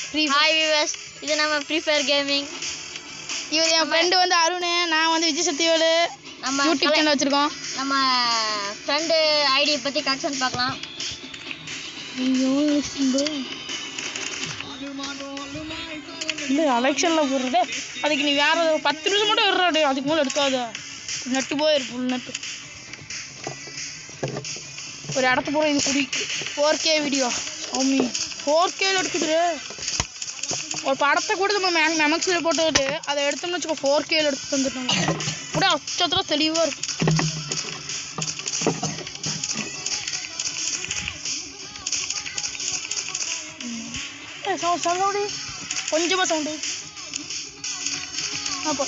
Free hi viewers இது நம்ம free fire gaming இவர் என் ஃப்ரெண்டு வந்து அருண் நான் வந்து விஜய் சக்திவேலு நம்ம யூடியூப் கலை- சேனல் வச்சிருக்கோம் நம்ம ஃப்ரெண்டு ஐடி பற்றி கலெக்ஷன் பார்க்கலாம் இல்லை அலெக்ஷனில் போடுறது அதுக்கு நீ வேற ஒரு பத்து நிமிஷம் மட்டும் விடுறாடு அதுக்கு மேலே எடுக்காத நட்டு போயிரு ஃபுல் நட்டு ஒரு இடத்த போகிற இது குடி ஃபோர் கே வீடியோ சாமி ஃபோர் கேல எடுக்குது ஒரு படத்தை கூட நம்ம மே மெமக்ஸில் போட்டு அதை எடுத்தோம்னு வச்சுக்கோ ஃபோர் கேல எடுத்து வந்துட்டோம் கூட அச்சத்துல தெளிவாக இருக்கும் சவுண்டு கொஞ்சமாக சவுண்டு அப்போ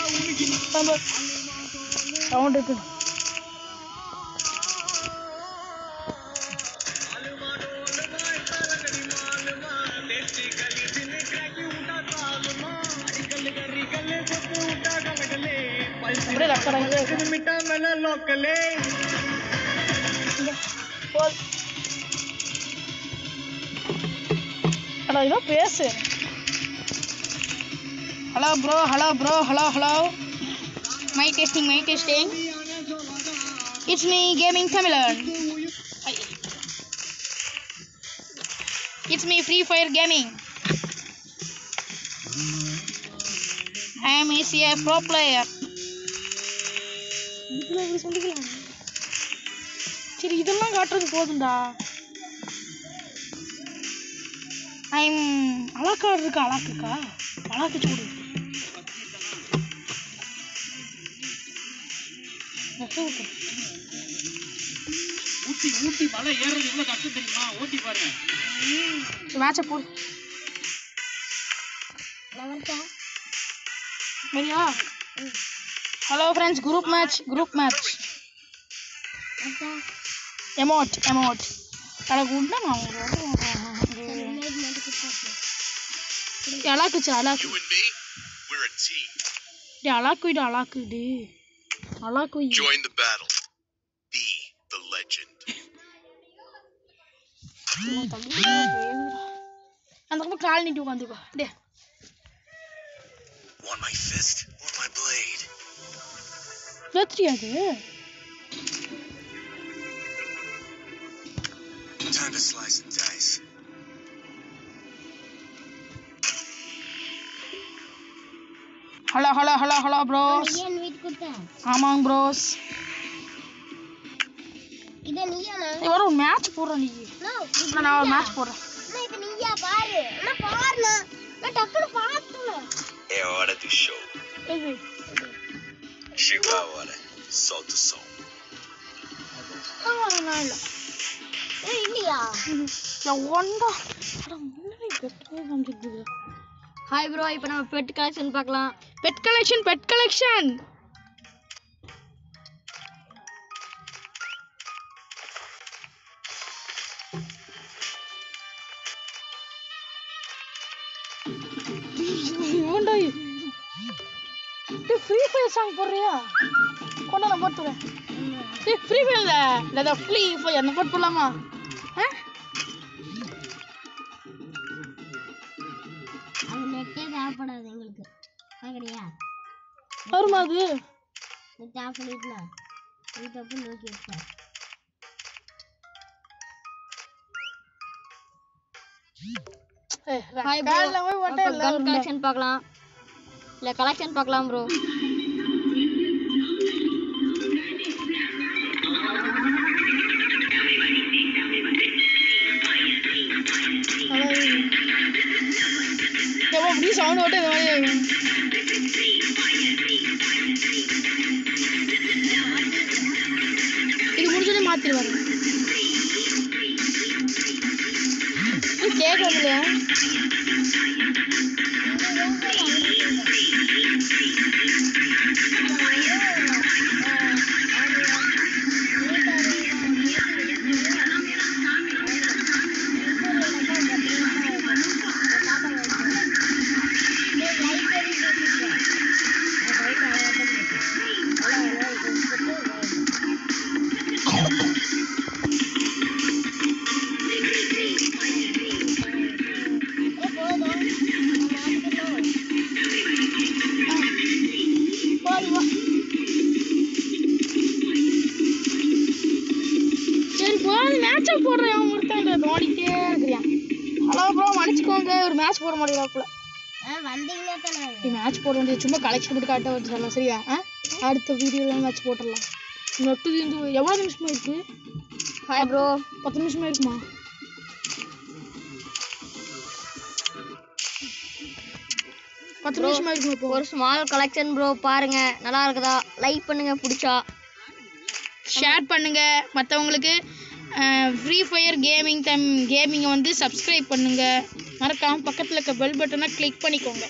சவுண்ட் இருக்கு அப்படியே ரெக்கார்ட் ஆகிட்டே ஹலோ இதோ பேசு hello bro hello bro hello hello my testing my testing it's me gaming தமிழன் it's me free fire gaming I am is A bro player சரி இதெல்லாம் காட்டுறது போதும்டா ஐம் அலாக்காடு இருக்கா அலாக்குக்கா அலாக்கு சூடு ஊட்டி ஊட்டி மலை ஏறுறது எவ்வளவு கஷ்டம் தெரியுமா ஓட்டி பாரு மேட்சை போடு சரியா hello friends group match group match emote emote எனக்கு உண்டா நான் அலாக்குச்சு அலாக்கு You and me, we're a team. டே அலாக்கு விடு அலாக்கு விடு அலாக்கு வை Join the battle. Be the legend. அந்த பக்கம் கால் நீட்டி உட்காந்துக்கோ டே Want my fist or my blade? தோத்துறியாது Time to slice and dice. Hello hello hello hello bros ஏன் வீட்டு கொடுத்தேன் ஆமாங்க ப்ரோஸ் இதை நீயாண்ணா வரும் ஒரு மேட்ச் போடுறேன் நீ அண்ணா, நான் ஒரு மேட்ச் போடுறேன் இது நீயா பாரு அண்ணா பாருண்ணா நான் டக்குனு பார்த்தேன் É hora do show. இது Chegou a hora. Solta o som. ஆ, நான் இல்லை ஏய் இல்லையா ஒன்றா முன்னாடி பெட்டே காமிச்சிட்டு ஹாய் ப்ரோ இப்போ நம்ம பெட் கலெக்ஷன் பார்க்கலாம் பெட் கலெக்ஷன் பெட் கலெக்ஷன் இவன்டா ஃப்ரீ ஃபயர் சாங் போடுறியா கொண்டு நான் போட்டுறேன் ஏய் ஃப்ரீ ஃபயர்ல இல்லை ஃப்ரீ ஃபயர் அந்த போட்டு போடலாமா ஆ அது நெட்டே தேவைப்படாது எங்களுக்கு கேட்குறியா வருமா அது நெட் ஆஃப் பண்ணிட்டுனா வீட்டப்போ நோக்கி வைப்பேன் ஏய், ஹாய் ப்ரோ காலைல போய் போட்டா எல்லாம் கன் வரும்டா. கலெக்ஷன் பார்க்கலாம் இல்லை கலெக்ஷன் பார்க்கலாம் ப்ரோ ஏப்பா, அப்படியே சவுண்ட் போட்டு இந்த மாதிரி ஆகும். இது முடிஞ்சோடனே மாத்திருவாரு கேட்கறது இல்லையா போதும் ப்ரோ மன்னிச்சுக்கோங்க ஒரு மேட்ச் போட மாட்டேங்கிறாப்புல வந்தீங்கன்னா தானே நீ மேட்ச் போட வேண்டியது சும்மா கலெக்ஷன் மட்டும் காட்ட வச்சிடலாம் சரியா ஆ அடுத்த வீடியோவில் மேட்ச் போட்டுடலாம் நொட்டு தீந்து எவ்வளோ நிமிஷமா இருக்கு ஹாய் ப்ரோ பத்து நிமிஷமா இருக்குமா பத்து நிமிஷமா இருக்குமா இப்போ ஒரு ஸ்மால் கலெக்ஷன் ப்ரோ பாருங்க நல்லா இருக்குதா லைக் பண்ணுங்க பிடிச்சா ஷேர் பண்ணுங்க மற்றவங்களுக்கு ஃப்ரீ ஃபயர் கேமிங் தம் கேமிங்கை வந்து சப்ஸ்கிரைப் பண்ணுங்க மறக்காம பக்கத்தில் இருக்க பெல் பட்டனை கிளிக் பண்ணிக்கோங்க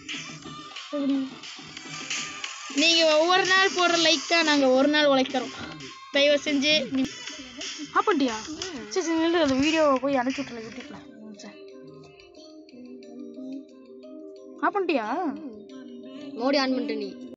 நீங்கள் ஒவ்வொரு நாள் போடுற லைக் தான் நாங்கள் ஒரு நாள் உழைக்கிறோம் தயவு செஞ்சு ஆ பண்ணிட்டியா சரி சரி நில்லு அந்த வீடியோவை போய் அனுப்பிச்சி விட்றல யூடியூப்பில் சரி ஆ பண்ணிட்டியா மோடி ஆன் பண்ணிட்டு நீ